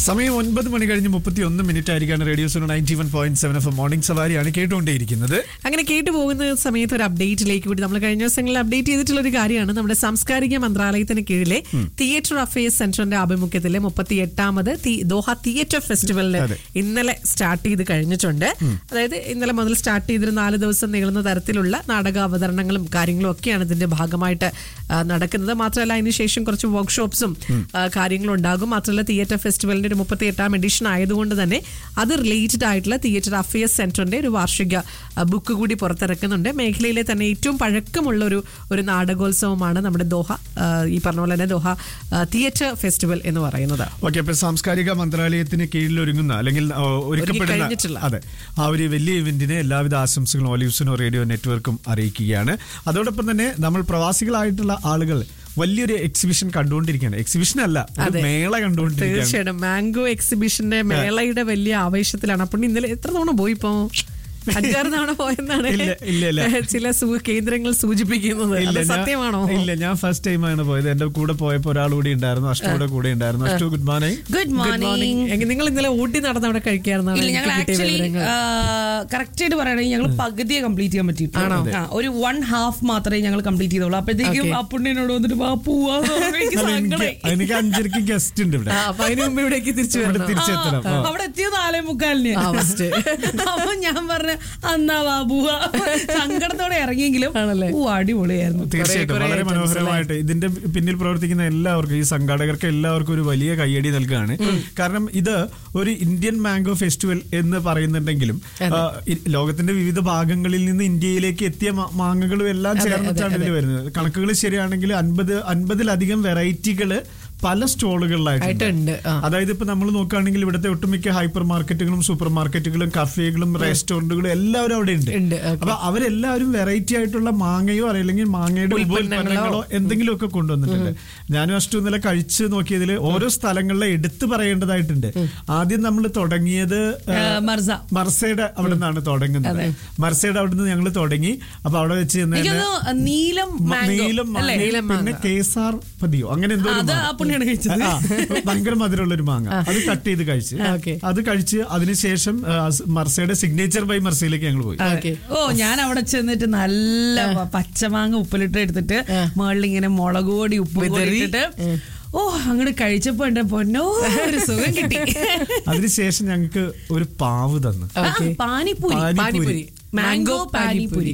സമയം ഒൻപത് മണി കഴിഞ്ഞ് മുപ്പത്തി ഒന്ന് മിനിറ്റ് ആയിരിക്കാണ് radio zone ninety one point seven F morning സവാരിയാണ് കേട്ടുകൊണ്ടേയിരിക്കുന്നത് അങ്ങനെ കേട്ടു പോകുന്ന സമയത്ത് ഒരു അപ്ഡേറ്റിലേക്ക് കൂടി നമ്മൾ കഴിഞ്ഞ ദിവസങ്ങളിൽ അപ്ഡേറ്റ് ചെയ്തിട്ടുള്ള ഒരു കാര്യമാണ് നമ്മുടെ സാംസ്കാരിക മന്ത്രാലയത്തിന് കീഴിലെ തിയേറ്റർ അഫയേഴ്സ് സെന്ററിന്റെ ആഭിമുഖ്യത്തിലെ മുപ്പത്തി എട്ടാമത് ദോഹ തിയേറ്റർ ഫെസ്റ്റിവലിന് അതെ. ഇന്നലെ സ്റ്റാർട്ട് ചെയ്ത് കഴിഞ്ഞിട്ടുണ്ട് അതായത് ഇന്നലെ മുതൽ സ്റ്റാർട്ട് ചെയ്തൊരു നാല് ദിവസം നീളുന്ന തരത്തിലുള്ള നാടക അവതരണങ്ങളും കാര്യങ്ങളും ഒക്കെയാണ് ഇതിന്റെ ഭാഗമായിട്ട് ആ, നടക്കുന്നത് മാത്രമല്ല അതിനുശേഷം കുറച്ച് വർക്ക്ഷോപ്സും കാര്യങ്ങളും ഉണ്ടാകും മാത്രമല്ല തിയേറ്റർ ഫെസ്റ്റിവലിന്റെ ഒരു മുപ്പത്തി എട്ടാം എഡിഷൻ ആയതുകൊണ്ട് തന്നെ അത് റിലേറ്റഡ് ആയിട്ടുള്ള തിയേറ്റർ അഫയേഴ്സ് സെന്ററിന്റെ ഒരു വാർഷിക ആ, ബുക്ക് കൂടി പുറത്തിറക്കുന്നുണ്ട് മേഖലയിലെ തന്നെ ഏറ്റവും പഴക്കമുള്ള ഒരു ഒരു നാടകോത്സവമാണ് നമ്മുടെ ദോഹ ആ, ഈ പറഞ്ഞ പോലെ തന്നെ ദോഹ ആ, തിയേറ്റർ ഫെസ്റ്റിവൽ എന്ന് പറയുന്നത് ഓക്കെ അപ്പൊ സാംസ്കാരിക മന്ത്രാലയത്തിന് കീഴിൽ ഒരുങ്ങുന്ന അല്ലെങ്കിൽ ആ, ഒരുക്കപ്പെടുന്ന കഴിഞ്ഞിട്ടുള്ള. അതെ ആ ഒരു വലിയ ഇവന്റിന് എല്ലാവിധ ആശംസകളും ഒലിവ്സിനോ റേഡിയോ നെറ്റ്വർക്കും അറിയിക്കുകയാണ് അതോടൊപ്പം തന്നെ നമ്മൾ പ്രവാസികളായിട്ടുള്ള ആളുകൾ വലിയൊരു എക്സിബിഷൻ കണ്ടുകൊണ്ടിരിക്കുകയാണ് എക്സിബിഷൻ അല്ല ഒരു അതെ. മേള കണ്ടുകൊണ്ടിരിക്കുകയാണ് തീർച്ചയായിട്ടും മാംഗോ എക്സിബിഷന്റെ മേളയുടെ വലിയ ആവേശത്തിലാണ് അപ്പോൾ ഇന്നലെ എത്ര തവണ പോയി ഇപ്പോ അഞ്ചാറ് തവണ പോയെന്നാണ് ഇല്ല, ഇല്ല, ഇല്ല. ചില സൂ- കേന്ദ്രങ്ങൾ സൂചിപ്പിക്കുന്നത് ഇല്ല, അത് ഞാൻ- സത്യമാണോ ഇല്ല ഞാൻ ഫസ്റ്റ് ടൈമാണ് പോയത് എന്റെ കൂടെ പോയപ്പോ ഒരാൾ കൂടി ഉണ്ടായിരുന്നു അഷ്ടയുടെ കൂടെ ഉണ്ടായിരുന്നു Ashtu good morning good morning എങ്ങ- നിങ്ങൾ ഇന്നലെ ഓടി നടന്ന് അവിടെ കഴിക്കാറുണ്ട് ഇല്ല ഞങ്ങൾ ആക്ച്വലി കറക്റ്റ് ആയിട്ട് പറയുകയാണെങ്കിൽ ഞങ്ങൾ പകുതിയെ കംപ്ലീറ്റ് ചെയ്യാൻ പറ്റിയിട്ടുള്ളൂ ആ, ഒരു വൺ ഹാഫ് മാത്രമേ ഞങ്ങൾ കംപ്ലീറ്റ് ചെയ്തോളൂ അപ്പോഴത്തേക്കും Okay. ആ പുണ്യനോട് വന്നിട്ട് വാ പോവാന്ന് പറഞ്ഞപ്പോ എനിക്ക് സങ്കടായി. എനിക്ക് അഞ്ചരക്ക് ഗസ്റ്റ് ഉണ്ട് ഇവിടെ അപ്പൊ അതിന് മുമ്പ് ഇവിടേക്ക് തിരിച്ചു ഇവിടെ വരണം തിരിച്ചെത്തണം ആ, ആ. അവിടെ എത്തിയത് നാലേ മുക്കാലിന് ആ, first. അപ്പൊ ഞാൻ പറഞ്ഞ അന്നാ വാ പോവാ സങ്കടത്തോടെ ഇറങ്ങിയെങ്കിലും ആണല്ലേ? ഓ അടിപൊളിയായിരുന്നു തീർച്ചയായിട്ടും കുറേ വളരെ items മനോഹരമായിട്ട് ഇതിന്റെ പിന്നിൽ പ്രവർത്തിക്കുന്ന എല്ലാവർക്കും ഈ സംഘാടകർക്ക് എല്ലാവർക്കും ഒരു വലിയ കയ്യടി നൽകുകയാണ് കാരണം ഇത് ഒരു ഇന്ത്യൻ മാംഗോ ഫെസ്റ്റിവൽ എന്ന് പറയുന്നുണ്ടെങ്കിലും ആ, ഇ- ലോകത്തിന്റെ വിവിധ ഭാഗങ്ങളിൽ നിന്ന് ഇന്ത്യയിലേക്ക് എത്തിയ മാ- മാങ്ങകളും എല്ലാം ചേർന്നിട്ടാണ് ഇതിൽ വരുന്നത് കണക്കുകൾ ശരിയാണെങ്കിൽ അൻപത് അൻപതിലധികം വെറൈറ്റികള് പല സ്റ്റോളുകളിലായിട്ടുണ്ട് ആയിട്ടുണ്ട് ആ. അതായത് ഇപ്പൊ നമ്മൾ നോക്കുകയാണെങ്കിൽ ഇവിടുത്തെ ഒട്ടുമിക്ക ഹൈപ്പർ മാർക്കറ്റുകളും സൂപ്പർ മാർക്കറ്റുകളും കഫേകളും റെസ്റ്റോറന്റുകളും എല്ലാവരും അവിടെ ഉണ്ട് ഉണ്ട്, okay. അപ്പൊ അവരെല്ലാവരും വെറൈറ്റി ആയിട്ടുള്ള മാങ്ങയോ അല്ലെങ്കിൽ മാങ്ങയുടെ ഉൽപ്പന്നങ്ങളോ. ഉൽപ്പന്നങ്ങളോ എന്തെങ്കിലും ഒക്കെ കൊണ്ടുവന്നിട്ടുണ്ട് ഞാനും അഷ്ടു ഇന്നലെ കഴിച്ച് നോക്കിയതിൽ ഓരോ സ്ഥലങ്ങളിലെ എടുത്തു പറയേണ്ടതായിട്ടുണ്ട് ആദ്യം നമ്മൾ തുടങ്ങിയത് ആ, ആ, മർസ മർസയുടെ അവിടെ നിന്നാണ് തുടങ്ങുന്നത് മർസയുടെ അവിടെ നിന്ന് ഞങ്ങൾ തുടങ്ങി അപ്പൊ അവിടെ വെച്ച് ചെന്ന് തന്നെ എനിക്കൊന്ന് നീലം മ- മാംഗോ നീലം അല്ലേ മാങ്ങയും നീലം പിന്നെ മാങ്ങ. കേസാർ പതിയോ അങ്ങനെ എന്തോ ഒരു അത് മാങ്ങ. ആ പുണ്യാണ് കഴിച്ചത് ആ, ഭയങ്കര മധുരമുള്ള ഒരു മാങ്ങ അത് കട്ട് ചെയ്ത് കഴിച്ച് ഓക്കേ. അത് കഴിച്ച് അതിനുശേഷം ആ, സ് മർസയുടെ സിഗ്നേച്ചർ ബൈ മർസയിലേക്ക് ഞങ്ങൾ പോയി ഓക്കെ ഓ ഞാൻ അവിടെ ചെന്നിട്ട് നല്ല പ- പച്ചമാങ്ങ ഉപ്പിലിട്ട് എടുത്തിട്ട് മുകളിൽ ഇങ്ങനെ മുളക് പൊടി ഉപ്പ് പൊടി വിതറി. ഇട്ടിട്ട് ഓ അങ്ങോട്ട് കഴിച്ചപ്പോ എന്റെ പൊന്നോ ഒരു സുഖം കിട്ടി അതിനുശേഷം ഞങ്ങൾക്ക് ഒരു പാവ് തന്നു ആ, ഓക്കേ. പാനിപ്പൂരി പാനി- പാനിപൂരി മാംഗോ പാനിപ്പൂരി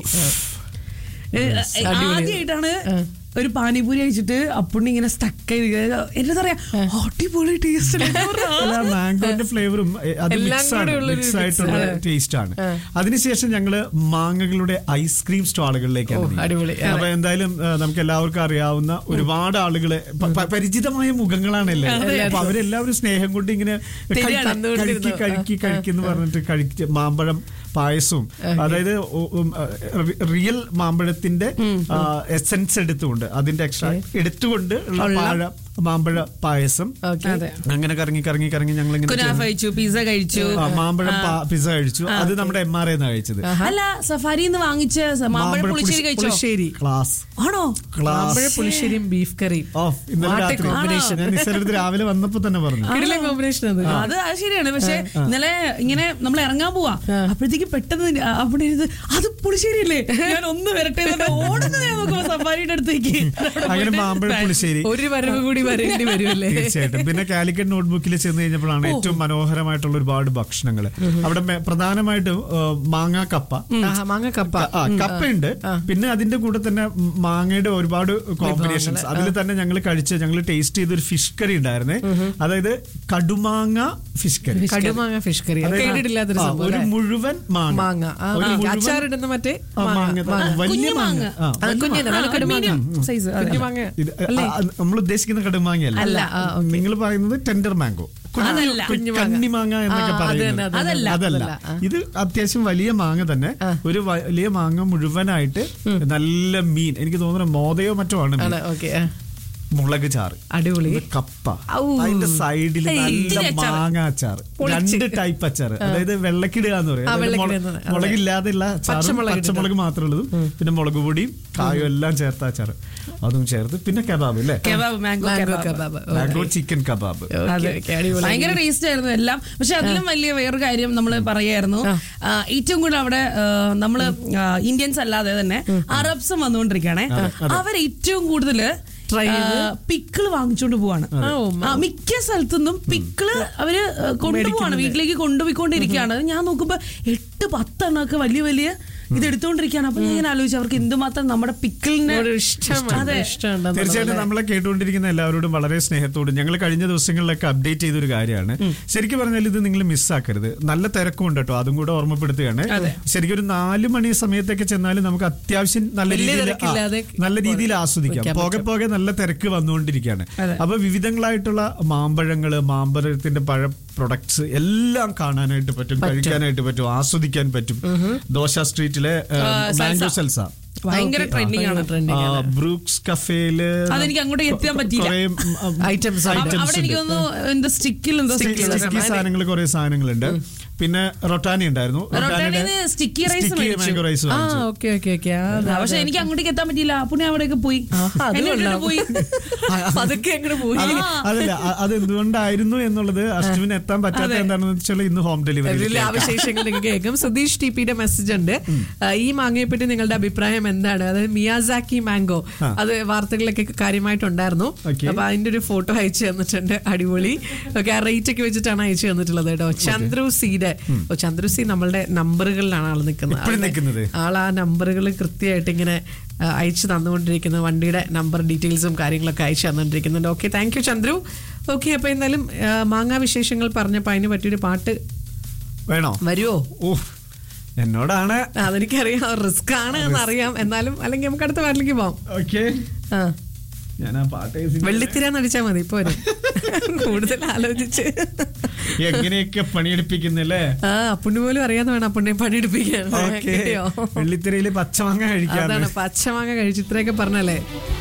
ആദ്യമായിട്ടാണ് ഒരു പാനിപൂരി കഴിച്ചിട്ട് അപ്പുണ്ണി ഇങ്ങനെ സ്റ്റക്ക് എന്താ പറയാ അടിപൊളി ടേസ്റ്റ് അല്ല മാംഗോന്റെ ഫ്ലേവറും അത് എല്ലാം മിക്സ് കൂടെ ആണ് ഉള്ളൊരു മിക്സ് mix ആയിട്ടുള്ള ആണ്. ടേസ്റ്റ് ആണ് അതിനുശേഷം ഞങ്ങള് മാങ്ങകളുടെ ഐസ്ക്രീം സ്റ്റാളുകളിലേക്കാണ് ഓ, നീങ്ങിയത്. അടിപൊളി. അപ്പൊ എന്തായാലും ആ, നമുക്ക് എല്ലാവർക്കും അറിയാവുന്ന ഒരുപാട് ആളുകളെ പ- പ- പരിചിതമായ മുഖങ്ങളാണ് എല്ലാവരും അപ്പൊ അവരെല്ലാവരും സ്നേഹം കൊണ്ട് ഇങ്ങനെ കഴി- ശരിയാണ്. കഴിക്കി കഴിക്കി കഴിക്കുന്നു പറഞ്ഞിട്ട് കഴിച്ച് മാമ്പഴം പായസവും അതായത് ഒ- ഉം, ആ, റി- റിയൽ മാമ്പഴത്തിന്റെ എസെൻസ് എടുത്തുകൊണ്ട് അതിന്റെ എക്സ്ട്രാ എടുത്തുകൊണ്ട് ഉള്ള പാഴ മാമ്പഴ പായസം ഓക്കെ അതെ അങ്ങനെ കറങ്ങി കറങ്ങി കറങ്ങി ഞങ്ങൾ കുനാഫ ഇങ്ങനെ കഴിച്ചു പിസ്സ കഴിച്ചു മാമ്പഴം പിസ കഴിച്ചു അത് നമ്മുടെ എം ആർ എന്നാ കഴിച്ചത് അല്ല സഫാരിന്ന് വാങ്ങിച്ച സ- മാമ്പഴ മാമ്പഴ പുളിശ്ശേരി കഴിച്ചോ പുളിശ്ശേരി ക്ലാസ് ആണോ ക്ലാസ് മാമ്പഴ പുളിശ്ശേരിയും ബീഫ് കറിയും ഓ ഇന്നലെ What a രാത്രി combination. ഞാൻ നിസ്സാരടുത്ത് രാവിലെ വന്നപ്പോ തന്നെ പറഞ്ഞു കിടിലൻ കോമ്പിനേഷൻ അത് അത് അത് ശരിയാണ് പക്ഷെ ഇന്നലെ ഇങ്ങനെ നമ്മൾ ഇറങ്ങാൻ പോവാ അപ്പോഴത്തേക്ക് പെട്ടെന്ന് അവിടെ ഇരുന്ന് അത് പുളിശ്ശേരിയല്ലേ ഞാൻ ഒന്ന് വരട്ടെ എന്നിട്ട് ഓടുന്നത് ഞാൻ നോക്കുമ്പോ സഫാരിയുടെ അടുത്തേക്ക് അങ്ങനെ മാമ്പഴ പുളിശ്ശേരി ഒരു വരവ് കൂടി വരേണ്ടി വരുമല്ലേ തീർച്ചയായിട്ടും പിന്നെ കാലിക്കറ്റ് നോട്ട്ബുക്കിൽ ചെന്ന് കഴിഞ്ഞപ്പോഴാണ് ഏറ്റവും മനോഹരമായിട്ടുള്ള ഒരുപാട് ഭക്ഷണങ്ങൾ അവിടെ മെ- പ്രധാനമായിട്ടും ആ, മാങ്ങാ കപ്പ ആഹാ, മാങ്ങ കപ്പ ആ കപ്പയുണ്ട് പിന്നെ അതിന്റെ കൂടെ തന്നെ മാങ്ങയുടെ ഒരുപാട് കോമ്പിനേഷൻസ് അതിൽ തന്നെ ഞങ്ങൾ കഴിച്ച ഞങ്ങൾ ടേസ്റ്റ് ചെയ്ത ഒരു ഫിഷ് കറി ഉണ്ടായിരുന്നേ അതായത് കടുമാങ്ങ ഫിഷ് കറി കടുമാങ്ങ ഫിഷ് കറി അതായത് കേട്ടിട്ടില്ലാത്തൊരു ആ, സംഭവം ഒരു അല്ലേ? മുഴുവൻ മാങ്ങ മാങ്ങ ആ, ഒരു മുഴുവൻ- അച്ചാറിടുന്ന മറ്റേ ആ, മാങ്ങ മാങ്ങ വലിയ കുഞ്ഞു മാങ്ങ മാങ്ങ. ആ, അത് വലിയ കുഞ്ഞിനെ നല്ല ആ, കടുമാങ്ങ medium size, അതെ. കുഞ്ഞു മാങ്ങ ഇത് നമ്മൾ ഉദ്ദേശിക്കുന്ന കടുമാങ്ങയല്ല അല്ല, ആ, okay. നിങ്ങൾ പറയുന്നത് ടെൻഡർ മാംഗോ അതല്ല. കുഞ്ഞു മാങ്ങ. കണ്ണിമാങ്ങ എന്നൊക്കെ ആ, അത് പറയുന്നത് തന്നെ, അത് തന്നെ. അതല്ല അതല്ല, ആ. ഇത് അത്യാവശ്യം വലിയ മാങ്ങ തന്നെ ഒരു വലിയ മാങ്ങ മുഴുവനായിട്ട് നല്ല മീൻ എനിക്ക് തോന്നുന്നു മോതയോ മറ്റോ ആണ് മീൻ. ആണ് ഓക്കെ മുളക് ചാറ് അടിപൊളി ഇത് കപ്പ ഔ. അതിന്റെ സൈഡിൽ ഏയ്, നല്ല ഇതിലെ അച്ചാറ്. മാങ്ങ അച്ചാർ പൊളിച്ച്. രണ്ട് ടൈപ്പ് അച്ചാർ അതായത് വെള്ളക്കിടുക എന്ന് പറയും ആ, അതായത് മുള- വെള്ളക്കിടുക എന്ന്, അതെ. മുളകില്ലാതെയുള്ള അച്ചാറും പച്ചമുളക് പച്ചമുളക് മാത്രമുള്ളതും പിന്നെ മുളക് പൊടിയും കായും എല്ലാം ചേർത്ത അച്ചാർ അതും ചേർത്ത് പിന്നെ കബാബ് അല്ലേ കബാബ് മാംഗോ മാംഗോ കബാബ് കബാബ് മാംഗോ ചിക്കൻ കബാബ് ഓക്കേ, ഓക്കേ, അടിപൊളി. ഭയങ്കര ടേസ്റ്റ് ആയിരുന്നു എല്ലാം പക്ഷെ അതിലും വലിയ വേറൊരു കാര്യം നമ്മൾ പറയായിരുന്നു ആ, ഏറ്റവും കൂടുതൽ അവിടെ ആ, നമ്മള് ആ, ഇന്ത്യൻസ് അല്ലാതെ തന്നെ അറബ്സും വന്നുകൊണ്ടിരിക്കുകയാണെ അവർ ഏറ്റവും കൂടുതൽ Try പിക്കിള് വാങ്ങിച്ചോണ്ട് പോവാണ് ആ, ഓ, ആ, മിക്ക സ്ഥലത്തുനിന്നും പിക്കിള് അവര് ആ, കൊണ്ടുപോവാണ് വീട്ടിലേക്ക് കൊണ്ടുപോയിക്കൊണ്ടിരിക്കുകയാണ് ഞാൻ നോക്കുമ്പോ എട്ട് പത്തെണ്ണൊക്കെ വലിയ വലിയ ഇത് എടുത്തുകൊണ്ടിരിക്കുകയാണ് അപ്പൊ ഞാൻ ഇങ്ങനെ ആലോചിച്ചു അവർക്ക് എന്തുമാത്രം നമ്മുടെ പിക്കിളിന് ഒരു ഇഷ്ടം അതെ. ഇഷ്ടമുണ്ടെന്നുള്ളത് തീർച്ചയായിട്ടും നമ്മളെ കേട്ടുകൊണ്ടിരിക്കുന്ന എല്ലാവരോടും വളരെ സ്നേഹത്തോടും ഞങ്ങൾ കഴിഞ്ഞ ദിവസങ്ങളിലൊക്കെ അപ്ഡേറ്റ് ചെയ്തൊരു കാര്യമാണ് ശരിക്കും പറഞ്ഞാൽ ഇത് നിങ്ങൾ മിസ്സാക്കരുത് നല്ല തിരക്കുണ്ട് കേട്ടോ അതും കൂടെ ഓർമ്മപ്പെടുത്തുകയാണ് ശരിക്കും ഒരു നാല് മണി സമയത്തൊക്കെ ചെന്നാലും നമുക്ക് അത്യാവശ്യം നല്ല വലിയ രീതിയിൽ തിരക്കില്ലാതെ നല്ല രീതിയിൽ ആസ്വദിക്കാം വെക്കാൻ പോകെ പോകെ നല്ല തിരക്ക് വന്നുകൊണ്ടിരിക്കുകയാണ് അപ്പൊ വിവിധങ്ങളായിട്ടുള്ള മാമ്പഴങ്ങള് മാമ്പഴത്തിന്റെ പഴ പ്രൊഡക്ട്സ് എല്ലാം കാണാനായിട്ട് പറ്റും കഴിക്കാനായിട്ട് പറ്റും ആസ്വദിക്കാൻ പറ്റും ദോശ സ്ട്രീറ്റിലെ മാംഗോ സൽസ ഭയങ്കര ട്രെൻഡിങ് ആണ് ട്രെൻഡിങ് ആ, ബ്രൂക്സ് കഫേയില് അതെനിക്ക് അങ്ങോട്ട് എത്താൻ പറ്റിയില്ല. കുറേ, ഉം, ഉം, Items അവ- items അവിടെ എനിക്ക് ഉണ്ട്. തോന്നുന്നു എന്താ സ്റ്റിക്കിൽ എന്താ സ്റ്റിക്കി സ്റ്റിക്കി സാധനങ്ങൾ കുറെ സാധനങ്ങളുണ്ട് പിന്നെ റൊട്ടാനി ഉണ്ടായിരുന്നു റൊട്ടാനിന്ന് sticky rice മേടിച്ചു. മാംഗോ റൈസ് ആ ഓക്കെ ഓക്കെ ഓക്കെ പക്ഷെ എനിക്ക് അങ്ങോട്ടേക്ക് എത്താൻ പറ്റിയില്ല പുണ്യ അവിടേക്ക് പോയി ആഹാ, അത് എന്നെ ഇട്ടിട്ട് കൊള്ളാം. പോയി അതൊക്കെ അങ്ങോട്ട് പോയി അതല്ല അ- അത് എന്തുകൊണ്ടായിരുന്നു എന്നുള്ളത് അഷ്ടമിന് എത്താൻ പറ്റാത്ത എന്താണെന്ന് വെച്ചാൽ ഇന്ന് ഹോം ഡെലിവറി ഇതിലെ ആവിശേഷങ്ങൾ നിങ്ങൾക്ക് കേൾക്കും സുധീഷ് ടി പിയുടെ മെസ്സേജ് ഉണ്ട് ആ, ഈ മാങ്ങയെ പറ്റി നിങ്ങളുടെ അഭിപ്രായം എന്താണ് അതായത് മിയാസാക്കി മാംഗോ അത് വാർത്തകളിലൊക്കെ കാര്യമായിട്ടുണ്ടായിരുന്നു Okay. അപ്പൊ അതിന്റെ ഒരു ഫോട്ടോ അയച്ചു തന്നിട്ടുണ്ട് അടിപൊളി ഓക്കെ ആ റേറ്റ് ഒക്കെ വെച്ചിട്ടാണ് അയച്ചു തന്നിട്ടുള്ളത് കേട്ടോ ചന്ദ്രു സിയുടെ ഓ ചന്ദ്രു സി നമ്മളുടെ നമ്പറുകളിലാണ് ആൾ നിൽക്കുന്നത് ഇപ്പഴും നിൽക്കുന്നത്. ആൾ ആ നമ്പറുകൾ കൃത്യമായിട്ട് ഇങ്ങനെ ആ, അയച്ചു തന്നുകൊണ്ടിരിക്കുന്നത് വണ്ടിയുടെ നമ്പർ ഡീറ്റെയിൽസും കാര്യങ്ങളൊക്കെ അയച്ചു തന്നുകൊണ്ടിരിക്കുന്നുണ്ട് okay thank you Chandru okay അപ്പൊ എന്തായാലും ആ, മാങ്ങാ വിശേഷങ്ങൾ പറഞ്ഞപ്പോൾ അതിന് പറ്റിയൊരു പാട്ട് വേണോ വരുമോ ഓ എന്നോടാണ് അതെനിക്കറിയാം റിസ്ക് ആണ് എന്നറിയാം എന്നാലും അല്ലെങ്കിൽ നമുക്ക് അടുത്ത പാട്ടിലേക്ക് പോവാം ഓക്കെ ആ ഞാൻ ആ പാട്ട് കേൾപ്പിച്ച് വെള്ളിത്തിരാന്ന് അടിച്ചാൽ മതി ഇപ്പൊ വരും കൂടുതൽ ആലോചിച്ച് എങ്ങനെയൊക്കെ പണിയെടുപ്പിക്കുന്നില്ലേ ആ അപ്പുണ്ണി പോലും അറിയാതെ വേണം അപ്പുണ്ണിയെ പണിയെടുപ്പിക്കാൻ ഓക്കെ കിട്ടിയോ വെള്ളിത്തിരയില് പച്ചമാങ്ങ കഴിക്കാറ് അതാണ് പച്ചമാങ്ങ കഴിച്ച് ഇത്രയൊക്കെ പറഞ്ഞല്ലേ